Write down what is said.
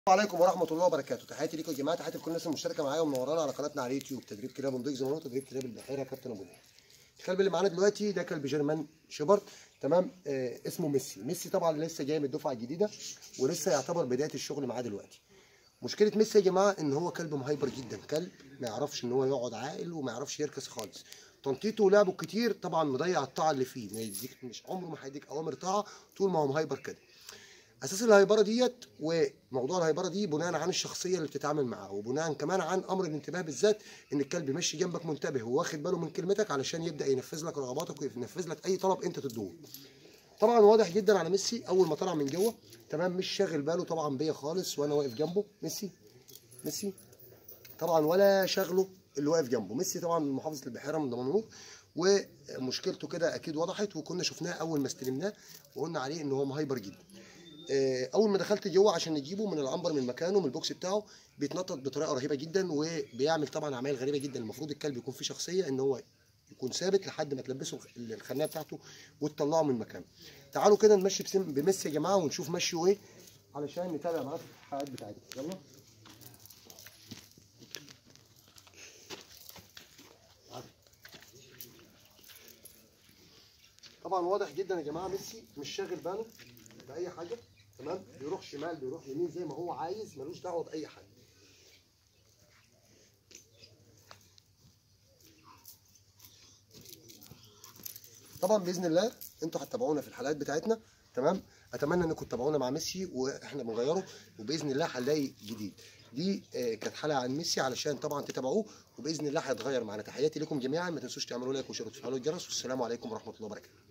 السلام عليكم ورحمه الله وبركاته تحياتي ليكم يا جماعه تحياتي لكل الناس المشتركه معايا ومنورانا على قناتنا على اليوتيوب تدريب كلاب نضيف زي ما هو تدريب كلاب البحيره كابتن ابو نيل الكلب اللي معانا دلوقتي ده كلب جيرمان شيبرد تمام آه اسمه ميسي ميسي طبعا لسه جاي من الدفعه الجديده ولسه يعتبر بدايه الشغل معاه دلوقتي مشكله ميسي يا جماعه ان هو كلب مهايبر جدا كلب ما يعرفش ان هو يقعد عاقل وما يعرفش يركز خالص تنطيطه ولعبه كتير طبعا مضيع الطاعه اللي فيه ما يديك مش عمره ما هيديك اوامر طاعه طول ما هو مهايبر كده اساس الهيبره ديت وموضوع الهيبره دي بناء عن الشخصيه اللي بتتعامل معاه وبناء كمان عن امر الانتباه بالذات ان الكلب ماشي جنبك منتبه وواخد باله من كلمتك علشان يبدا ينفذ لك رغباتك وينفذ لك اي طلب انت تديه طبعا واضح جدا على ميسي اول ما طلع من جوه تمام مش شاغل باله طبعا بيا خالص وانا واقف جنبه ميسي ميسي طبعا ولا شغله اللي واقف جنبه ميسي طبعا من محافظه البحيره من دمنهور ومشكلته كده اكيد وضحت وكنا شفناه اول ما استلمناه وقلنا عليه ان هو مهايبر جدا اول ما دخلت جوه عشان نجيبه من العنبر من مكانه من البوكس بتاعه بيتنطط بطريقه رهيبه جدا وبيعمل طبعا اعمال غريبه جدا المفروض الكلب يكون فيه شخصيه ان هو يكون ثابت لحد ما تلبسه الخناقه بتاعته وتطلعه من مكانه تعالوا كده نمشي بسم بميسي يا جماعه ونشوف مشيه ايه علشان نتابع معاه في الحلقات بتاعتنا يلا طبعا واضح جدا يا جماعه ميسي مش شاغل باله باي حاجه تمام بيروح شمال بيروح يمين زي ما هو عايز ملوش دعوه باي حاجه طبعا باذن الله انتوا هتتابعونا في الحلقات بتاعتنا تمام اتمنى انكم تتابعونا مع ميسي واحنا بنغيره وباذن الله هنلاقي جديد دي آه كانت حلقه عن ميسي علشان طبعا تتابعوه وباذن الله هيتغير معانا تحياتي لكم جميعا ما تنسوش تعملوا لايك وشير وتفعلوا الجرس والسلام عليكم ورحمه الله وبركاته